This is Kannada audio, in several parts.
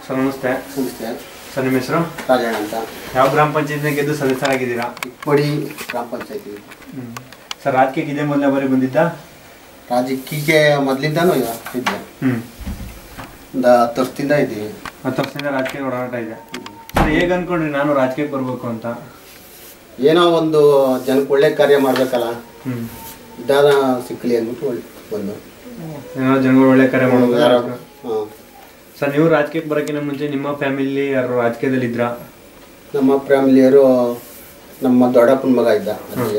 ಸರ್ ನಮಸ್ತೆ ನಮಸ್ತೆ ಸರ್ ನಿಮ್ಮ ಹೆಸರು ರಾಜಣ್ಣ ಅಂತ ಯಾವ ಗ್ರಾಮ ಪಂಚಾಯತ್ನ ಗೆದ್ದು ಸದಸ್ಯರಾಗಿದ್ದೀರಾ ಇಪ್ಪಡಿ ಗ್ರಾಮ ಪಂಚಾಯತಿ ಸರ್ ರಾಜಕೀಯಕ್ಕೆ ಇದೇ ಮೊದಲೇ ಬಾರಿ ಬಂದಿದ್ದ ರಾಜಕೀಯಕ್ಕೆ ಮೊದಲಿಂದಾನು ಇದ್ದೆ ಹ್ಞೂ ಒಂದು ಹತ್ತು ವರ್ಷದಿಂದ ಇದ್ದೀವಿ ಹತ್ತು ವರ್ಷದಿಂದ ರಾಜಕೀಯ ಓಡಾಟ ಇದೆ ಸರ್ ಹೇಗೆ ಅನ್ಕೊಂಡ್ರಿ ನಾನು ರಾಜಕೀಯಕ್ಕೆ ಬರ್ಬೇಕು ಅಂತ ಏನೋ ಒಂದು ಜನಕ್ಕೆ ಒಳ್ಳೆ ಕಾರ್ಯ ಮಾಡ್ಬೇಕಲ್ಲ ಹ್ಞೂ ಇದಾದ ಸಿಕ್ಕಲಿ ಅಂದ್ಬಿಟ್ಟು ಒಳ್ಳೆ ಬಂದು ಏನೋ ಜನಗಳು ಒಳ್ಳೆ ಕರೆ ಮಾಡೋದು ಯಾರೋ ಹಾಂ ಸರ್ ನೀವು ರಾಜಕೀಯಕ್ಕೆ ಬರೋಕ್ಕಿಂತ ಮುಂಚೆ ನಿಮ್ಮ ಫ್ಯಾಮಿಲಿ ಯಾರು ರಾಜಕೀಯದಲ್ಲಿ ಇದ್ರಾ ನಮ್ಮ ಫ್ಯಾಮಿಲಿಯವರು ನಮ್ಮ ದೊಡ್ಡಪ್ಪನ ಮಗ ಇದ್ದ ಅಲ್ಲಿಗೆ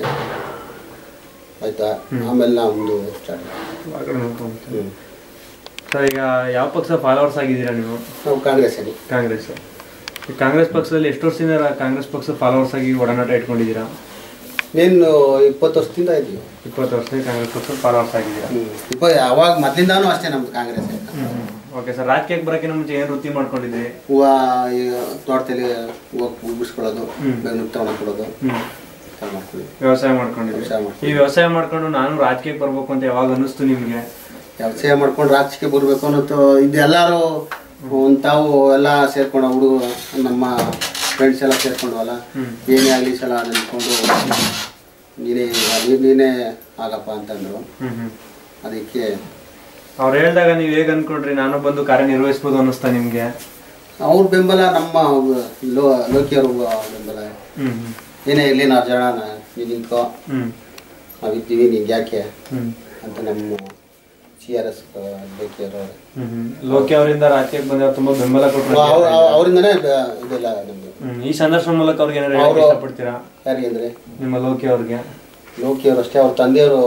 ಆಯ್ತಾ ಆಮೇಲೆ ನಮ್ಮದು ಸ್ಟಾರ್ಟ್ ಹ್ಞೂ ಸರ್ ಈಗ ಯಾವ ಪಕ್ಷ ಫಾಲೋವರ್ಸ್ ಆಗಿದ್ದೀರಾ ನೀವು ನಾವು ಕಾಂಗ್ರೆಸ್ ಅಲ್ಲಿ ಕಾಂಗ್ರೆಸ್ ಈ ಕಾಂಗ್ರೆಸ್ ಪಕ್ಷದಲ್ಲಿ ಎಷ್ಟು ವರ್ಷದಿಂದ ರಾ- ಕಾಂಗ್ರೆಸ್ ಪಕ್ಷ ಫಾಲೋವರ್ಸ್ ಆಗಿ ಒಡನಾಟ ಇಟ್ಕೊಂಡಿದ್ದೀರಾ ನೀನು ಇಪ್ಪತ್ತು ವರ್ಷದಿಂದ ಇದ್ದೀವಿ ಇಪ್ಪತ್ತು ವರ್ಷದಿಂದ ಕಾಂಗ್ರೆಸ್ ಪಕ್ಷ ಫಾಲೋವರ್ಸ್ ಆಗಿದ್ದೀರಾ ಹ್ಞೂ ಇಪ್ಪ ಅವಾಗ ಮೊದಲಿಂದಾನು ಅಷ್ಟೇ ನಮ್ದು ಕಾಂಗ್ರೆಸ್ ಓಕೆ ಸರ್ ರಾಜಕೀಯಕ್ಕೆ ಬರೋಕ್ಕಿಂತ ಮುಂಚೆ ಏನು ವೃತ್ತಿ ಮಾಡ್ಕೊಂಡಿದ್ರಿ ಹೂವು ಈಗ ತೋಟದಲ್ಲಿ ಹೂವು ಬಿಡಿಸ್ಕೊಳ್ಳೋದು ಹ್ಮ್. ಬೆಂಗಳೂರು ತಗೊಂಡು ಕೊಡೋದು ಹ್ಮ್ ಎಲ್ಲ ಮಾಡ್ತೀವಿ ವ್ಯವಸಾಯ ಮಾಡ್ಕೊಂಡಿದ್ರಿ ವ್ಯವಸಾಯ ಮಾಡ್ತೀವಿ. ಈ ವ್ಯವಸಾಯ ಮಾಡ್ಕೊಂಡು ನಾನು ರಾಜಕೀಯಕ್ಕೆ ಬರ್ಬೇಕು ಅಂತ ಯಾವಾಗ ಅನಿಸ್ತು ನಿಮಗೆ ವ್ಯವಸಾಯ ಮಾಡ್ಕೊಂಡು ರಾಜಕೀಯ ಬರಬೇಕು ಅನ್ನೋದು ಇದು ಎಲ್ಲರೂ ಒಂದು ತಾವು ಎಲ್ಲ ಸೇರ್ಕೊಂಡು ಹುಡುಗ ನಮ್ಮ ಫ್ರೆಂಡ್ಸ್ ಎಲ್ಲ ಸೇರ್ಕೊಂಡವಲ್ಲ ಹ್ಮ್. ಏನೇ ಆಗಲಿ ಸಲ ನಿಂತ್ಕೊಂಡು ನೀನೇ ನೀ- ನೀನೇ ಆಗಪ್ಪ ಅಂತಂದರು ಹ್ಮ್ ಹ್ಮ್ ಅದಕ್ಕೆ ಅವ್ರು ಹೇಳಿದಾಗ ನೀವು ಹೇಗೆ ಅನ್ಕೊಂಡ್ರಿ ನಾನು ಬಂದು ಕಾರ್ಯನಿರ್ವಹಿಸ್ಬೋದು ಅನ್ನಿಸ್ತಾ ನಿಮಗೆ ಅವ್ರ ಬೆಂಬಲ ನಮ್ಮ ಲೋ ಲೋಕಿಯವ್ರ ಬೆಂಬಲ ಹ್ಮ್ ಹ್ಮ್ ಏನೇ ಇರಲಿ ನಾವು ಜನ ನೀನು ನಿಂತ್ಕೋ ಹ್ಮ್ ನಾವಿದ್ದೀವಿ ನಿಂಗೆ ಯಾಕೆ ಹ್ಮ್ ಅಂತ ನಮ್ಮ ಸಿ ಆರ್ ಎಸ್ ಲೋಕಿಯವರು ಹ್ಮ್ ಹ್ಮ್ ಲೋಕಿ ಅವರಿಂದ ರಾಜಕೀಯಕ್ಕೆ ಬಂದವ್ರು ತುಂಬಾ ಬೆಂಬಲ ಕೊಟ್ಟರು ಅವರಿಂದನೇ ಇದೆಲ್ಲ ನಮ್ದು ಹ್ಮ್ ಈ ಸಂದರ್ಶನ ಮೂಲಕ ಅವ್ರಿಗೆ ಏನಾದ್ರು ಹೇಳಕ್ ಅವ್ರು- ಇಷ್ಟಪಡ್ತೀರಾ ಯಾರಿಗೆ ಅಂದ್ರೆ ನಿಮ್ಮ ಲೋಕಿ ಅವ್ರಿಗೆ ಲೋಕಿಯವರು ಅಷ್ಟೇ ಅವ್ರ ತಂದೆಯವರು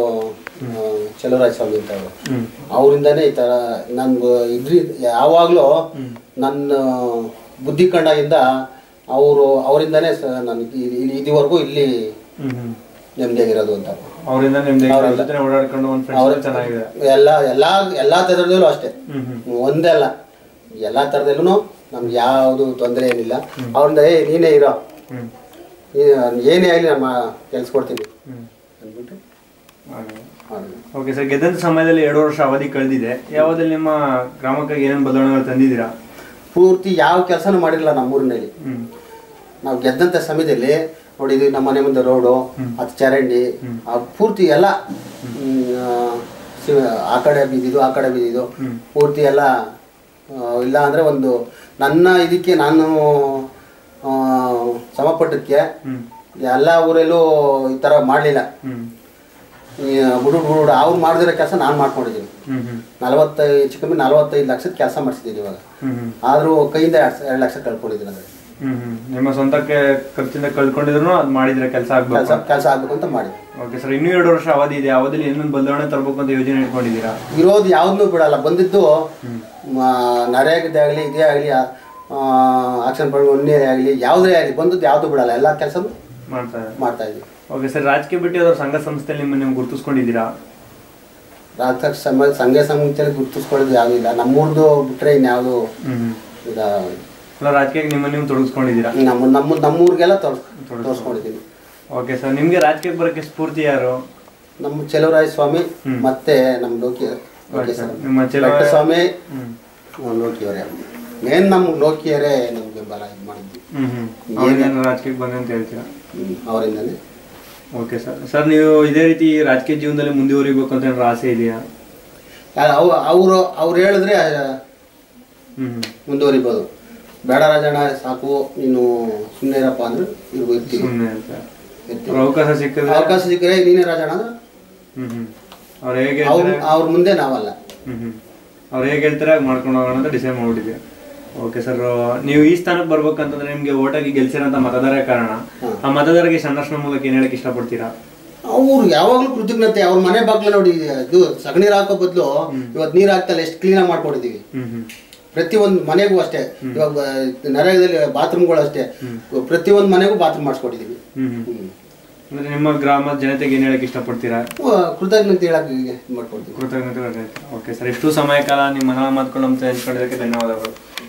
ಚಲುವರಾಜ ಸ್ವಾಮಿ ಅಂತ ಅವರು ಹ್ಮ್ ಅವರಿಂದನೇ ಈ ಥರ ನನ್ಗೆ ಇದ್ರಿ ಯಾವಾಗಲೂ ಹ್ಮ್ ನನ್ನ ಬುದ್ಧಿ ಕಂಡಾಗಿಂದ ಅವರು ಅವರಿಂದನೇ ಸ ನನಗೆ ಇದುವರೆಗೂ ಇಲ್ಲಿ ಹ್ಮ್ ಹ್ಮ್ ನೆಮ್ಮದಿಯಾಗಿರೋದು ಅಂತ ಅವರಿಂದ ನಿಮ್ದು ಅವ್ರ- ಜೊತೆ ಓಡಾಡ್ಕೊಂಡು ಒಂದು ಅವ್ರ ಫ್ರೆಂಡ್ಸ್ ಚೆನ್ನಾಗಿದೆ ಎಲ್ಲ ಎಲ್ಲ ಎಲ್ಲ ಥರದಲ್ಲೂ ಅಷ್ಟೇ ಹ್ಮ್ ಹ್ಮ್ ಒಂದೇ ಅಲ್ಲ ಎಲ್ಲ ಥರದಲ್ಲೂ ನಮ್ಗೆ ಯಾವುದು ತೊಂದರೆ ಏನಿಲ್ಲ ಅವ್ರಿಂದ ಏ ನೀನೇ ಇರೋ ಹ್ಮ್ ನೀ- ಏನೇ ಆಗಲಿ ನಮ್ಮ ಕೆಲ್ಸ ಕೊಡ್ತೀನಿ ಹ್ಮ್ ಅಂದ್ಬಿಟ್ಟು ಹಾಗೆ. ಮಾಡೋದು ಓಕೆ ಸರ್ ಗೆದ್ದಂತ ಸಮಯದಲ್ಲಿ ಎರಡು ವರ್ಷ ಅವಧಿ ಕಳೆದಿದೆ ಯಾವ್ದಲ್ಲಿ ನಿಮ್ಮ ಗ್ರಾಮಕ್ಕೆ ಏನೇನು ಬದಲಾವಣೆಗಳು ತಂದಿದ್ದೀರಾ ಪೂರ್ತಿ ಯಾವ ಕೆಲಸನೂ ಮಾಡಿರಲಿಲ್ಲ ನಮ್ಮೂರಿನಲ್ಲಿ ಹ್ಮ್ ನಾವು ಗೆದ್ದಂಥ ಸಮಯದಲ್ಲಿ ನೋಡಿ ಇದು ನಮ್ಮ ಮನೆ ಮುಂದೆ ರೋಡು ಅದು ಚರಂಡಿ ಆ ಪೂರ್ತಿ ಎಲ್ಲ ಹ್ಮ್, ಆ, ಸಿ- ಆ ಕಡೆ ಬಿದ್ದಿದ್ದು ಆ ಕಡೆ ಬಿದ್ದಿದ್ದು ಹ್ಮ್. ಪೂರ್ತಿ ಎಲ್ಲ ಆ, ಇಲ್ಲ ಅಂದರೆ ಒಂದು ನನ್ನ ಇದಕ್ಕೆ ನಾನು ಆ, ಸಮಪಟ್ಟಕ್ಕೆ ಹ್ಮ್ ಎಲ್ಲ ಊರಲ್ಲೂ ಈ ಥರ ಮಾಡಲಿಲ್ಲ ಹ್ಮ್ ಬುಡು ಬುಡು ಅವ್ರು ಮಾಡಿದಿರೋ ಕೆಲಸ ನಾನು ಮಾಡ್ಕೊಂಡಿದ್ದೀನಿ ಹ್ಮ್ ಹ್ಮ್ ನಲವತ್ತೈದು ಹೆಚ್ಚು ಕಮ್ಮಿ ನಲವತ್ತೈದು ಲಕ್ಷದ ಕೆಲಸ ಮಾಡಿಸಿದ್ದೀನಿ ಇವಾಗ ಹ್ಮ್ ಹ್ಮ್ ಆದರೂ ಕೈಯಿಂದ ಎರಡು ಎರಡು ಲಕ್ಷ ಕಳ್ಕೊಂಡಿದ್ದೀನಿ ಅಂದರೆ ಹ್ಮ್ ಹ್ಮ್ ನಿಮ್ಮ ಸ್ವಂತಕ್ಕೆ ಖರ್ಚಿಂದ ಕಳ್ಕೊಂಡಿದ್ರು ಅದು ಮಾಡಿದ್ರೆ ಕೆಲಸ ಕೆಲಸ ಆಗ್ಬೇಕು ಕೆಲಸ ಆಗಬೇಕು ಅಂತ ಮಾಡಿ ಓಕೆ ಸರ್ ಇನ್ನೂ ಎರಡು ವರ್ಷ ಅವಧಿ ಇದೆ ಅವಧಿಲಿ ಏನೇನು ಬದಲಾವಣೆ ತರಬೇಕು ಅಂತ ಯೋಜನೆ ಇಟ್ಕೊಂಡಿದ್ದೀರಾ ಇರೋದು ಯಾವ್ದನ್ನೂ ಬಿಡಲ್ಲ ಬಂದಿದ್ದು ಹ್ಮ್ ನರೇಗದೇ ಆಗಲಿ ಇದೇ ಆಗಲಿ ಆಕ್ಷನ್ ಪಡ್ ಒಂದೇ ಆಗಲಿ ಯಾವುದೇ ಆಗಲಿ ಬಂದದ್ದು ಯಾವುದು ಬಿಡಲ್ಲ ಎಲ್ಲ ಕೆಲಸನೂ ಮಾಡ್ತಾ ಇದ್ದಾರೆ ಮಾಡ್ತಾ ಇದ್ದೀವಿ ಓಕೆ ಸರ್ ರಾಜಕೀಯ ಬಿಟ್ಟು ಯಾವ್ದಾದ್ರು ಸಂಘ ಸಂಸ್ಥೆಯಲ್ಲಿ ನಿಮ್ಮ ನೀವು ಗುರುತಿಸ್ಕೊಂಡಿದ್ದೀರಾ ರಾಜಕಾರಣ ಸಮ ಸಂಘ ಸಂಸ್ಥೆಯಲ್ಲಿ ಗುರುತಿಸ್ಕೊಳ್ಳೋದು ಯಾವುದೂ ಇಲ್ಲ ನಮ್ಮೂರ್ದು ಬಿಟ್ಟರೆ ಇನ್ಯಾವುದು ಹ್ಮ್ ಈಗ ಅಲ್ಲ ರಾಜಕೀಯಕ್ಕೆ ನಿಮ್ಮ ನೀವು ತೊಡಗಿಸ್ಕೊಂಡಿದ್ದೀರಾ ನಮ್ಮ ನಮ್ಮ ನಮ್ಮೂರಿಗೆಲ್ಲ ತೋರ್ಸ್ ತೋರಿಸ್ಕೊಂಡಿದ್ದೀನಿ ಓಕೆ ಸರ್ ನಿಮಗೆ ರಾಜಕೀಯಕ್ಕೆ ಬರೋಕ್ಕೆ ಸ್ಫೂರ್ತಿ ಯಾರು ನಮ್ಮ ಚೆಲುವರಾಯ ಸ್ವಾಮಿ ಹ್ಮ್. ಮತ್ತೆ ನಮ್ಮ ಲೋಕಿ ಲೋಕಿ ಸರ್. ನಿಮ್ಮ ಚೆಲುವರಾಯ- ಬೆಟ್ಟ ಸ್ವಾಮಿ ಹ್ಮ್ ಲೋಕಿಯವರೇ ಮೇನ್ ನಮ್ಮ ಲೋಕಿಯವರೇ ನಮ್ಗೆ ಬೆಂಬಲ ಇದು ಮಾಡಿದ್ವಿ ಹ್ಮ್ ಹ್ಮ್ ಅವ್ರಿಗೇನು ರಾಜಕೀಯಕ್ಕೆ ಬಂದೆ ಅಂತ ಹೇಳ್ತೀರಾ ಹ್ಮ್. ಅವರಿಂದನೇ ಓಕೆ ಸರ್ ಸರ್ ನೀವು ಇದೇ ರೀತಿ ರಾಜಕೀಯ ಜೀವನದಲ್ಲಿ ಮುಂದುವರಿಬೇಕು ಅಂತ ಏನಾದ್ರು ಆಸೆ ಇದೆಯಾ ಅವು ಅವರು ಅವ್ರು ಹೇಳಿದ್ರೆ ಹ್ಮ್ ಹ್ಮ್ ಮುಂದುವರಿಬೋದು ಬೇಡ ರಾಜಣ್ಣ ಸಾಕು ನೀನು ಸುಮ್ಮನೆ ಇರಪ್ಪ ಅಂದ್ರೆ ಇರ್ಬೋದು ಇರ್ತೀವಿ ಸುಮ್ಮನೆ ಅಂತ ಇರ್ತೀವಿ. ಅವ್ರ ಅವಕಾಶ ಸಿಕ್ಕಿದ್ರೆ ಅವಕಾಶ ಸಿಕ್ಕರೆ ನೀನೇ ರಾಜಣ್ಣ ಅಂದ್ರೆ ಹ್ಮ್ ಹ್ಮ್ ಅವ್ರು ಹೇಗೆ ಅವ್ರ ಹೇಳ್ತಾರೆ ಅವ್ರ ಮುಂದೆ ನಾವಲ್ಲ ಹ್ಮ್ ಹ್ಮ್ ಅವ್ರು ಹೇಗೆ ಹೇಳ್ತಾರೆ ಹಾಗೆ ಮಾಡ್ಕೊಂಡು ಹೋಗೋಣ ಅಂತ ಡಿಸೈಡ್ ಮಾಡ್ಬಿಟ್ಟಿದೆ ಓಕೆ ಸರ್ ನೀವು ಈ ಸ್ಥಾನಕ್ಕೆ ಬರ್ಬೇಕಂತಂದ್ರೆ ನಿಮ್ಗೆ ಓಟಾಗಿ ಗೆಲ್ಸಿರೋಂಥ ಮತದಾರೇ ಕಾರಣ ಹ್ಮ್. ಆ ಮತದಾರರಿಗೆ ಸಂದರ್ಶನ ಮೂಲಕ ಏನ್ ಹೇಳಕ್ ಇಷ್ಟಪಡ್ತೀರಾ ಅವ್ರು ಯಾವಾಗಲೂ ಕೃತಜ್ಞತೆ ಅವ್ರ ಮನೆ ಬಾಗ್ಲ ನೋಡಿ ಇದು ಸಗಣಿ ಹಾಕೋ ಬದಲು ಇವತ್ತು ನೀರು ಹಾಕ್ತಲ್ಲ ಎಷ್ಟು ಕ್ಲೀನಾಗಿ ಮಾಡ್ಕೊಡಿದೀವಿ ಹ್ಮ್ ಹ್ಮ್ ಪ್ರತಿಯೊಂದು ಮನೆಗೂ ಅಷ್ಟೇ ಇವಾಗ ನರೇಗದಲ್ಲಿ ಬಾತ್ರೂಮ್ಗಳು ಅಷ್ಟೇ ಪ್ರತಿಯೊಂದು ಮನೆಗೂ ಬಾತ್ರೂಮ್ ಮಾಡಿಸ್ಕೊಟ್ಟಿದೀವಿ ಹ್ಮ್ ಹ್ಮ್ ಹ್ಮ್. ಅಂದ್ರೆ ನಿಮ್ಮ ಗ್ರಾಮದ ಜನತೆಗೆ ಏನ್ ಹೇಳಕ್ ಇಷ್ಟಪಡ್ತೀರಾ ಅಹ್ ಕೃತಜ್ಞತೆ ಹೇಳಕ್ ಇದು ಮಾಡ್ಕೊಡ್ತೀವಿ ಕೃತಜ್ಞತೆ ಓಕೆ ಸರ್ ಇಷ್ಟು ಸಮಯ ಕಾಲ ನಿಮ್ಮ ಮನ ಮಾತುಗಳು ನಮ್ಮ ಹಂಚ್ಕೊಂಡಿದ್ದಕ್ಕೆ ಧನ್ಯವಾದಗಳು